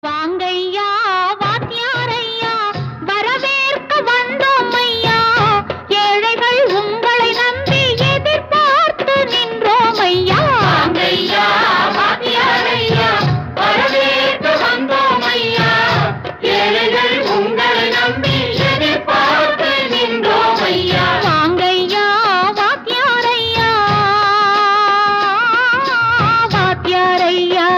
வாங்கையா வாத்தியாரையா வரவேற்க வந்தோம் ஐயா ஏழைகள் உங்களை நம்பி எதிர்பார்த்து நின்றோம் ஐயா வாங்கையா, வாத்தியாரையா, வரவேற்க வந்தோம் ஐயா. ஏழைகள் உங்களை நம்பி எதிர்பார்த்து நின்றோம் ஐயா. வாங்கையா வாத்தியாரையா வாத்தியாரையா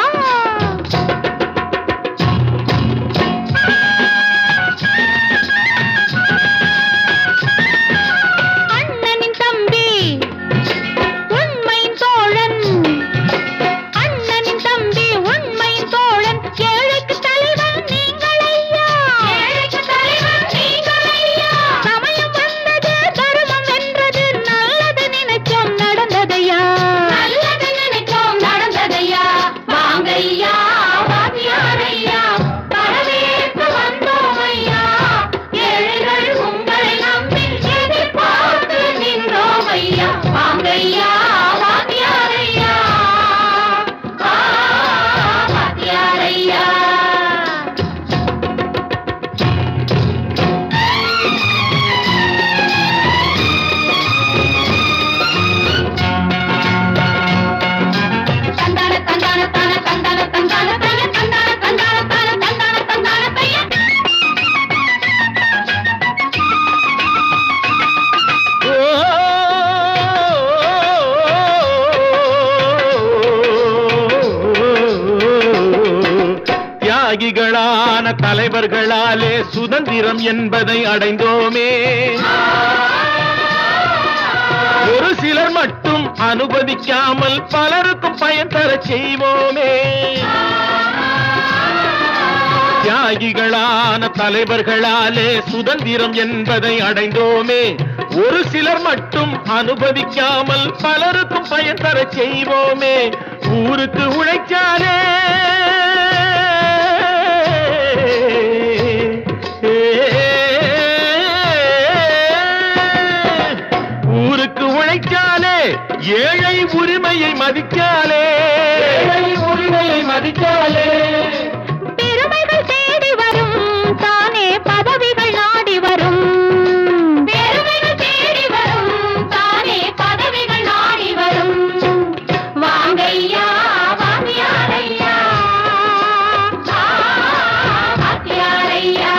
அண்ணனின் தம்பி உண்மையின் தோழன் அண்ணனின் தம்பி உண்மையின் தோழன் ஏழைக்கு தலைவன் நீங்கள் ஐயா ஏழைக்கு தலைவன் நீங்கள் ஐயா. சமயம் வந்தது தர்மம் வென்றது நல்லது நினைச்சோம் நடந்ததையா நல்லது நினைத்தோம் நடந்ததையா. வாங்கையா, வாத்தியாரையா, வரவேற்க வந்தோம் ஐயா. ஏழைகள் உங்களை நம்பி எதிர்பார்த்து நின்றோம் ஐயா. வாங்கையா, வாத்தியாரையா. ஆ, வாத்தியாரையா. தந்தான தந்தான தான தந்தான தந்தான தைய தந்தான தந்தான தான தந்தான தந்தான தைய தியாகிகளான தலைவர்களாலே சுதந்திரம் என்பதை அடைந்தோமே ஒரு சிலர் மட்டும் அனுமதிக்காமல் பலருக்கும் பயன் தரச் செய்வோமே தியாகிகளான தலைவர்களாலே சுதந்திரம் என்பதை அடைந்தோமே ஒரு சிலர் மட்டும் அனுபவிக்காமல் பலருக்கும் பயன் தரச் செய்வோமே ஊருக்கு உழைச்சாலே ஊருக்கு உழைச்சாலே ஏழை உரிமையை மதிச்சாலே ஏழை உரிமையை மதிச்சாலே பெருமைகள் தேடி வரும் தானே பதவிகள் நாடி வரும் பெருமைகள் தேடி வரும் தானே பதவிகள் நாடி வரும் வாங்கையா வாத்தியாரையா ஆ, வாத்தியாரையா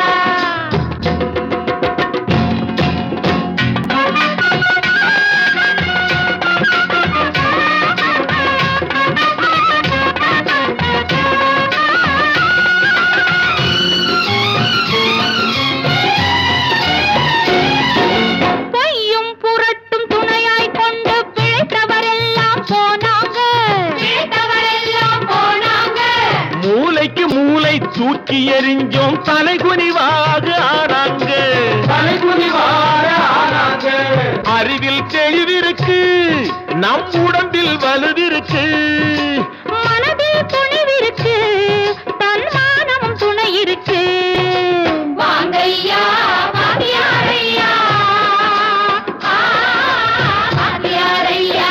பொய்யும் புரட்டும் துணையாய் கொண்டு பிழைத்தவரெல்லாம் போனாங்க கேட்டவரெல்லாம் போனாங்க மூளைக்கு மூளை தூக்கி எறிஞ்சோம் தலைகுனிவாக ஆனாங்க தலைகுனிவாக ஆனாங்க அறிவில் தெளிவிருக்கு நம் உடம்பில் வலுவிருக்கு மனதில் துணிவிருக்கு தன்மானமும் துணை இருக்கு வாங்கையா வாத்தியாரையா ஆ, வாத்தியாரையா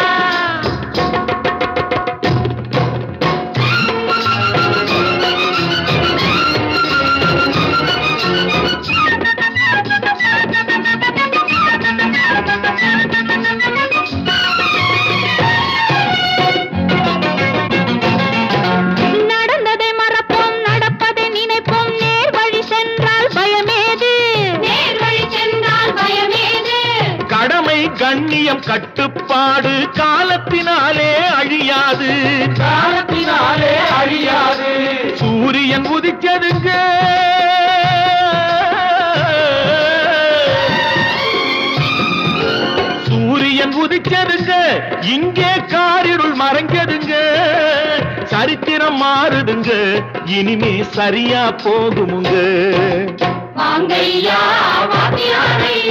நடந்ததை மறப்போம் நடப்பதை நினைப்போம் நேர் வழி சென்றால் பயமேது நேர் வழி சென்றால் பயமேது கடமை கண்ணியம் கட்டுப்பாடு காலத்தினாலே அழியாது காலத்தினாலே அழியாது சூரியன் உதிச்சதுங்க சூரியன் உதிச்சதுங்க இங்கே காரிருள் மறைஞ்சதுங்க சரித்திரம் மாறுதுங்க இனிமே சரியா போகுமுங்க வாங்கையா வாத்தியாரையா